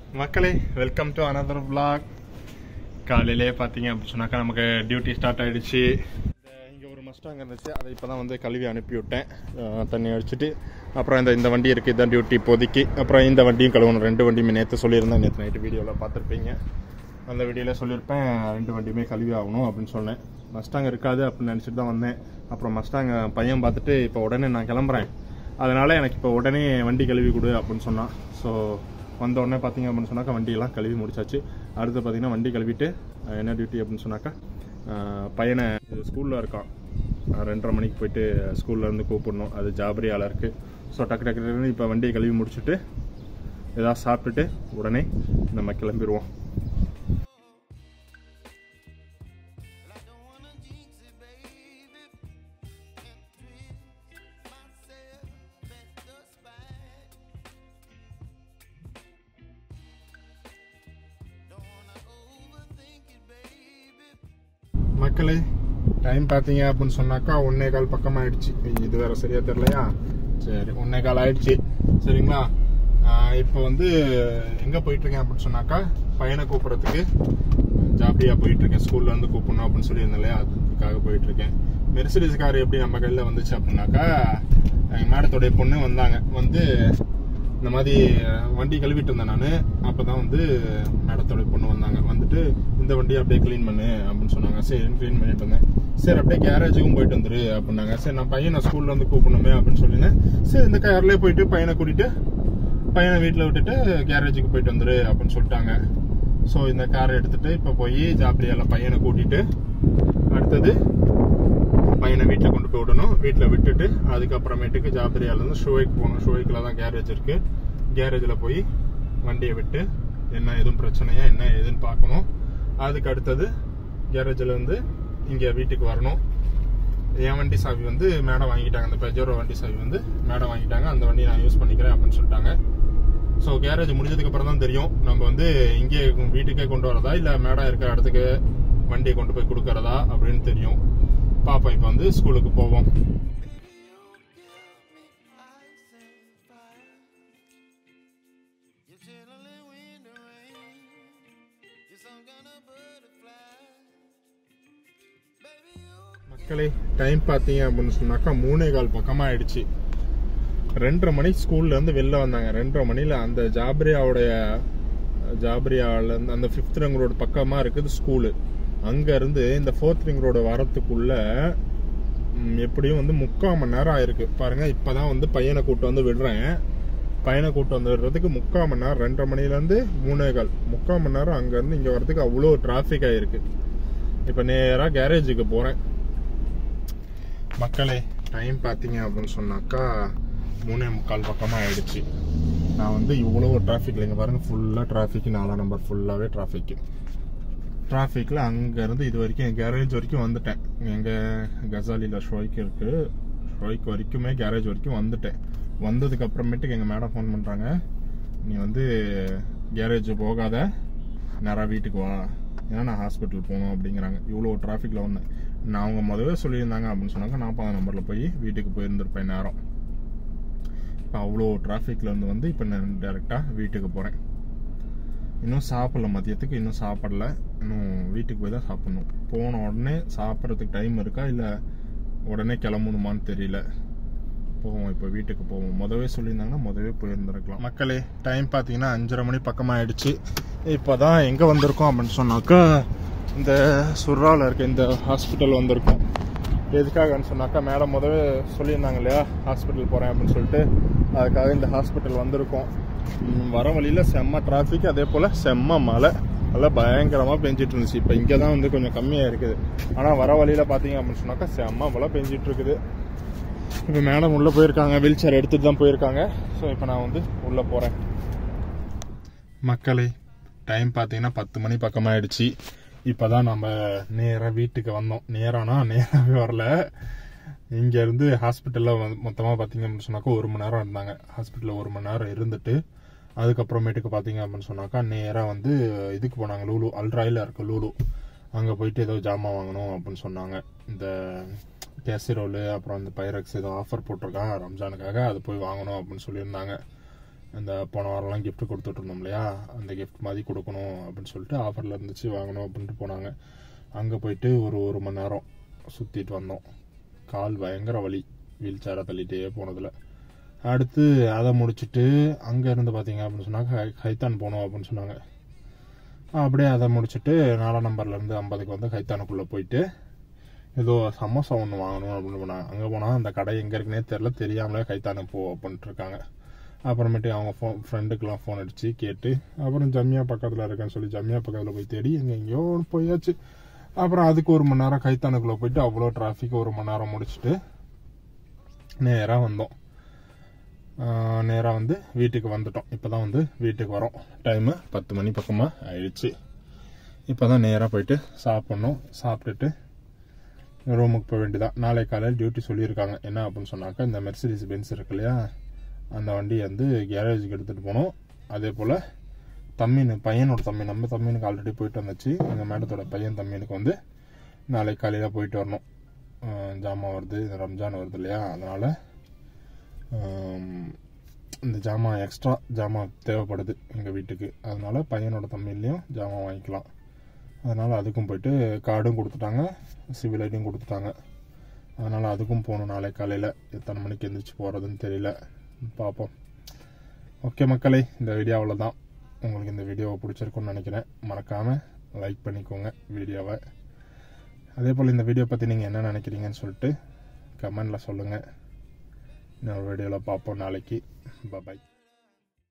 மக்களே welcome to another vlog காலையிலே பார்த்தீங்க அப்படின்னு சொன்னாக்கா நமக்கு டியூட்டி ஸ்டார்ட் ஆயிடுச்சு இங்கே ஒரு மஸ்டாங் இருந்துச்சு அதை இப்போ தான் வந்து கழுவி அனுப்பி விட்டேன் அஹ் தண்ணி அடிச்சுட்டு அப்புறம் இந்த இந்த வண்டி இருக்குது இதான் டியூட்டி இப்போதைக்கு அப்புறம் இந்த வண்டியும் கழுவணும் ரெண்டு வண்டியுமே நேற்று சொல்லியிருந்தேன் நேற்று நைட்டு வீடியோவில் பார்த்துருப்பீங்க அந்த வீடியோவில் சொல்லியிருப்பேன் ரெண்டு வண்டியுமே கழுவி ஆகணும் அப்படின்னு சொன்னேன் மஸ்டாங் இருக்காது அப்படின்னு நினச்சிட்டு தான் வந்தேன் அப்புறம் மஸ்டாங் பையன் பார்த்துட்டு இப்போ உடனே நான் கிளம்புறேன் அதனால் எனக்கு இப்போ உடனே வண்டி கழுவி கொடு அப்படின்னு சொன்னான் ஸோ வந்த உடனே பார்த்தீங்க அப்படின்னு சொன்னாக்கா வண்டியெல்லாம் கழுவி முடிச்சாச்சு அடுத்து பார்த்தீங்கன்னா வண்டி கழுவிட்டு அஹ், என்ன டியூட்டி அப்படின்னு சொன்னாக்கா அஹ், பையனை ஸ்கூலில் இருக்கான் அஹ், ரெண்டரை மணிக்கு போயிட்டு ஸ்கூல்ல இருந்து கூப்பிடணும் அது ஜாபரியால இருக்குது ஸோ டக்கு டக்கு டக்குன்னு இப்போ வண்டியை கழுவி முடிச்சுட்டு ஏதாவது சாப்பிட்டுட்டு உடனே நம்ம கிளம்பிடுவோம் மக்களே டைம் பார்த்தீங்க அப்படின்னு சொன்னாக்கா ஒன்னே கால் பக்கம் ஆயிடுச்சு இது வேற சரியா தெரியலையா சரி ஒன்னே கால் ஆயிடுச்சு சரிங்களா ஆஹ் இப்போ வந்து எங்க போயிட்டு இருக்கேன் அப்படின்னு சொன்னாக்கா பையனை கூப்பிடுறதுக்கு ஜாப்டியா போயிட்டு இருக்கேன் ஸ்கூல்ல இருந்து கூப்பிடணும் அப்படின்னு சொல்லியிருந்தேன் இல்லையா அதுக்காக போயிட்டு இருக்கேன் மெர்சிடிஸ் கார் எப்படி நம்ம கையில் வந்துச்சு அப்படின்னாக்கா எங்கள் மேடத்தோடைய பொண்ணு வந்தாங்க வந்து இந்த மாதிரி அஹ், வண்டி கழுவிட்டு இருந்தேன் நான் அப்போ தான் வந்து மேடத்தோட பொண்ணு வந்தாங்க வந்துட்டு இந்த வண்டியை அப்படியே க்ளீன் பண்ணு அப்படின்னு சொன்னாங்க சரி க்ளீன் பண்ணிட்டு இருந்தேன் சரி அப்படியே கேரேஜுக்கும் போயிட்டு வந்துரு அப்படின்னாங்க சரி நான் பையனை ஸ்கூல்ல இருந்து கூப்பிடணுமே அப்படின்னு சொல்லினேன் சரி இந்த கார்லேயே போயிட்டு பையனை கூட்டிட்டு பையனை வீட்டில் விட்டுட்டு கேரேஜுக்கு போயிட்டு வந்துரு அப்படின்னு சொல்லிட்டாங்க ஸோ இந்த கார் எடுத்துட்டு இப்போ போய் ஜாப்ரியால பையனை கூட்டிட்டு அடுத்தது பையனை வீட்டில் கொண்டு போய் விடணும் வீட்டில் விட்டுட்டு அதுக்கப்புறமேட்டுக்கு ஜாபரியாலேருந்து ஷோய்க்கு போகணும் ஷோய்க்கில் தான் கேரேஜ் இருக்கு கேரேஜில் போய் வண்டியை விட்டு என்ன எதுவும் பிரச்சனையா என்ன ஏதுன்னு பார்க்கணும் அதுக்கு அடுத்தது கேரேஜில் இருந்து இங்கே வீட்டுக்கு வரணும் என் வண்டி சாவி வந்து மேடம் வாங்கிட்டாங்க அந்த பெஜோரோ வண்டி சாவி வந்து மேடம் வாங்கிட்டாங்க அந்த வண்டியை நான் யூஸ் பண்ணிக்கிறேன் அப்படின்னு சொல்லிட்டாங்க ஸோ கேரேஜ் முடிஞ்சதுக்கு அப்புறம் தான் தெரியும் நம்ம வந்து இங்கே வீட்டுக்கே கொண்டு வரதா இல்லை மேடம் இருக்கிற இடத்துக்கு வண்டியை கொண்டு போய் கொடுக்கறதா அப்படின்னு தெரியும் பாப்பா இப்போ வந்து ஸ்கூலுக்கு போவோம் You're chilling in the rain. You're some kind of butterfly. Baby, you மக்களே டைம் பார்த்தீங்க அப்படின்னு சொன்னாக்கா மூணே கால் பக்கமாக ஆயிடுச்சு ரெண்டரை மணிக்கு ஸ்கூல்ல இருந்து வெளில வந்தாங்க ரெண்டரை மணியில் அந்த ஜாப்ரியாவுடைய ஜாப்ரியாவில் இருந்து அந்த ஃபிஃப்த் ரிங் ரோடு பக்கமாக இருக்குது ஸ்கூலு அங்கேருந்து இந்த ஃபோர்த் ரிங் ரோடு வரத்துக்குள்ள ம், எப்படியும் வந்து முக்கால் மணி நேரம் ஆயிருக்கு பாருங்க இப்போதான் வந்து பையனை கூட்டு வந்து விடுறேன் பையனை கூட்டு வந்து விடுறதுக்கு முக்கால் மணி நேரம் ரெண்டரை மணிலேருந்து மூணே கால் முக்கால் மணி நேரம் அங்கேருந்து இங்கே வரதுக்கு அவ்வளோ டிராஃபிக் ஆயிருக்கு இப்போ நேராக கேரேஜுக்கு போகிறேன் மக்களே டைம் பார்த்தீங்க அப்படின்னு சொன்னாக்கா மூணே முக்கால் பக்கமாக ஆயிடுச்சு நான் வந்து இவ்வளோ டிராஃபிக்கில் இங்கே பாருங்கள் ஃபுல்லாக டிராஃபிக் நாலாம் நம்பர் ஃபுல்லாகவே டிராஃபிக்கு டிராஃபிக்கில் அங்கேருந்து இது வரைக்கும் என் கேரேஜ் வரைக்கும் வந்துட்டேன் எங்கள் கசாலியில் ஷோய்க்கு இருக்குது ஷோய்க்கு வரைக்குமே கேரேஜ் வரைக்கும் வந்துட்டேன் வந்ததுக்கு அப்புறமேட்டுக்கு எங்கள் மேடம் ஃபோன் பண்ணுறாங்க நீ வந்து கேரேஜ் போகாத நேராக வீட்டுக்கு வா ஏன்னா நான் ஹாஸ்பிட்டல் போகணும் அப்படிங்கிறாங்க இவ்வளோ டிராஃபிக்கில் வந்தேன் நான் அவங்க முதவே சொல்லியிருந்தாங்க அப்படின்னு சொன்னாங்க நாற்பதாம் நம்பரில் போய் வீட்டுக்கு போயிருந்திருப்பேன் நேரம் இப்போ அவ்வளோ டிராஃபிக்கில் இருந்து வந்து இப்போ நான் டேரெக்டாக வீட்டுக்கு போகிறேன் இன்னும் சாப்பிடல மதியத்துக்கு இன்னும் சாப்பிடல இன்னும் வீட்டுக்கு போய் தான் சாப்பிடணும் போன உடனே சாப்பிட்றதுக்கு டைம் இருக்கா இல்லை உடனே கிளம்பணுமான்னு தெரியல போவோம் இப்போ வீட்டுக்கு போவோம் முதவே சொல்லியிருந்தாங்கன்னா முதவே போயிருந்துருக்கலாம் மக்களே டைம் பார்த்தீங்கன்னா அஞ்சரை மணி பக்கமாக ஆயிடுச்சு இப்போ தான் எங்கே வந்திருக்கோம் அப்படின்னு சொன்னாக்கா இந்த சுர்ராவில் இருக்க இந்த ஹாஸ்பிட்டல் வந்திருக்கோம் எதுக்காகன்னு சொன்னாக்கா மேடம் முதவே சொல்லியிருந்தாங்க இல்லையா ஹாஸ்பிட்டல் போகிறேன் அப்படின்னு சொல்லிட்டு அதுக்காக இந்த ஹாஸ்பிட்டல் வந்திருக்கோம் ம், வர வழியில் செம்ம டிராஃபிக் அதே போல் செம்ம மழை நல்லா பயங்கரமாக பெஞ்சிட்டு இருந்துச்சு இப்போ இங்கே தான் வந்து கொஞ்சம் கம்மியாக இருக்குது ஆனால் வர வழியில் பார்த்தீங்க அப்படின்னு சொன்னாக்கா செம்ம மழை பெஞ்சிட்டு இருக்குது இப்போ மேடம் உள்ளே போயிருக்காங்க வீல் சேர் எடுத்துட்டு தான் போயிருக்காங்க ஸோ இப்போ நான் வந்து உள்ளே போகிறேன் மக்களே டைம் பார்த்தீங்கன்னா பத்து மணி பக்கமாயிடுச்சு இப்போ தான் நம்ம நேராக வீட்டுக்கு வந்தோம் நேரானா நேராகவே வரல இங்கேருந்து ஹாஸ்பிட்டலில் வந்து மொத்தமாக பார்த்தீங்க அப்படின்னு சொன்னாக்கா ஒரு மணி நேரம் இருந்தாங்க ஹாஸ்பிட்டலில் ஒரு மணி நேரம் இருந்துட்டு அதுக்கப்புறமேட்டுக்கு பார்த்தீங்க அப்படின்னு சொன்னாக்கா நேராக வந்து இதுக்கு போனாங்க லூலு அல்ட்ராயில் இருக்க லூலு அங்கே போயிட்டு ஏதோ ஜாமான் வாங்கணும் அப்படின்னு சொன்னாங்க இந்த கேசரோலு அப்புறம் இந்த பைரக்ஸ் ஏதோ ஆஃபர் போட்டிருக்கான் ரம்ஜானுக்காக அது போய் வாங்கணும் அப்படின்னு சொல்லியிருந்தாங்க அந்த போன வாரம்லாம் gift கொடுத்துட்டு இருந்தோம் இல்லையா அந்த gift மாதிரி கொடுக்கணும் அப்படின்னு சொல்லிட்டு ஆஃபரில் இருந்துச்சு வாங்கணும் அப்படின்ட்டு போனாங்க அங்கே போயிட்டு ஒரு ஒரு மணி நேரம் சுற்றிட்டு வந்தோம் கால் பயங்கர வலி வீல் சேரை தள்ளிட்டே போனதில் அடுத்து அதை முடிச்சுட்டு அங்கே இருந்து பார்த்தீங்க அப்படின்னு சொன்னாங்க ஹை- ஹைத்தான் போனோம் அப்படின்னு சொன்னாங்க அப்படியே அதை முடிச்சுட்டு நாலாம் நம்பர்லேருந்து ஐம்பதுக்கு வந்து ஹைத்தானுக்குள்ளே போயிட்டு ஏதோ சமோசா ஒன்று வாங்கணும் அப்படின்னு போனாங்க அங்கே போனால் அந்த கடை எங்கே இருக்குன்னே தெரில தெரியாமலே கைத்தானு போ அப்படின்ட்டு இருக்காங்க அப்புறமேட்டு அவங்க ஃபோன் ஃப்ரெண்டுக்கெலாம் ஃபோன் அடித்து கேட்டு அப்புறம் ஜம்மியா பக்கத்தில் இருக்கேன்னு சொல்லி ஜம்மியா பக்கத்தில் போய் தேடி எங்கே எங்கேயோ போயாச்சு அப்புறம் அதுக்கு ஒரு மணி நேரம் கைத்தானுக்குள்ளே போயிட்டு அவ்வளோ டிராஃபிக் ஒரு மணி நேரம் முடிச்சுட்டு நேராக வந்தோம் நேராக வந்து வீட்டுக்கு வந்துட்டோம் இப்போ தான் வந்து வீட்டுக்கு வரோம் டைமு பத்து மணி பக்கமாக ஆயிடுச்சு இப்போ தான் நேராக போயிட்டு சாப்பிட்ணும் சாப்பிட்டுட்டு ரூமுக்கு போக வேண்டியதான் நாளை காலையில் டியூட்டி சொல்லியிருக்காங்க என்ன அப்படின்னு சொன்னாக்கா இந்த மெர்சிடிஸ் பென்ஸ் இருக்கு இல்லையா அந்த வண்டியை வந்து கேரேஜுக்கு எடுத்துகிட்டு போகணும் அதே போல் தம்பினு பையனோட தம்பி நம்ம தம்பினுக்கு ஆல்ரெடி போயிட்டு வந்துச்சு எங்கள் மேடத்தோட பையன் தம்பினுக்கு வந்து நாளை காலையில் போயிட்டு வரணும் அஹ் ஜாமான் வருது இந்த ரம்ஜான் வருது இல்லையா அதனால் இந்த ஜாமான் எக்ஸ்ட்ரா ஜாமான் தேவைப்படுது எங்கள் வீட்டுக்கு அதனால பையனோட தம்பிலையும் ஜாமான் வாங்கிக்கலாம் அதனால் அதுக்கும் போயிட்டு கார்டும் கொடுத்துட்டாங்க சிவில் ஐடியும் கொடுத்துட்டாங்க அதனால் அதுக்கும் போகணும் நாளை காலையில் எத்தனை மணிக்கு எந்திரிச்சு போகிறதுன்னு தெரியல பார்ப்போம் ஓகே மக்களே இந்த வீடியோ அவ்வளோதான் உங்களுக்கு இந்த வீடியோவை பிடிச்சிருக்கும்னு நினைக்கிறேன் மறக்காமல் லைக் பண்ணிக்கோங்க வீடியோவை அதே போல் இந்த வீடியோ பற்றி நீங்கள் என்ன நினைக்கிறீங்கன்னு சொல்லிட்டு கமெண்டில் சொல்லுங்கள் இன்னொரு வீடியோவில் பார்ப்போம் நாளைக்கு பாய்